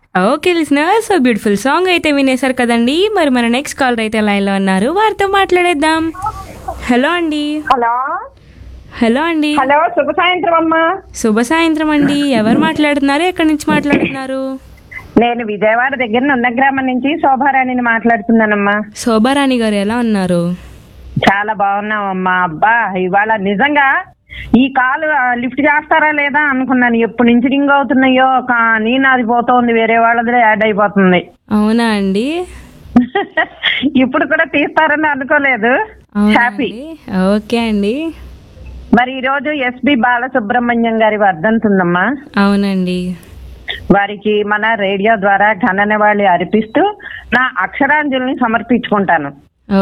Okay listener so beautiful song అయితే వినేశారు కదండి మరి మన నెక్స్ట్ కాలర్ అయితే లైన్లో ఉన్నారు వారితో మాట్లాడేద్దాం హలో అండి హలో హలో అండి హలో శుభ సాయంత్రం అమ్మా శుభ సాయంత్రం అండి ఎవరు మాట్లాడుతున్నారు ఎక్కడి నుంచి మాట్లాడుతున్నారు నేను విజయవాడ దగ్గర నందగ్రామం నుంచి శోభారాణిని మాట్లాడుతున్నానమ్మా శోభారాణి గారు ఎలా ఉన్నారు చాలా బాగున్నామమ్మా అబ్బా ఇవాళ నిజంగా ఈ కాల్ ఆ, లిఫ్ట్ చేస్తారా లేదా అనుకున్నాను ఎప్పటి నుంచి రింగ్ అవుతున్నాయో కానీ నాది పోతోంది వేరే వాళ్ళది యాడ్ అయిపోతుంది అవునా అండి ఇప్పుడు కూడా తీస్తారని అనుకోలేదు అవునా హ్యాపీ అండి? ఓకే అండి మరి ఈ రోజు ఎస్బి బాలసుబ్రహ్మణ్యం గారి వర్ధంతి ఉందమ్మా అవునండి వారికి మన రేడియో ద్వారా ఘన నివాళి అర్పిస్తూ నా అక్షరాంజలిని సమర్పించుకుంటాను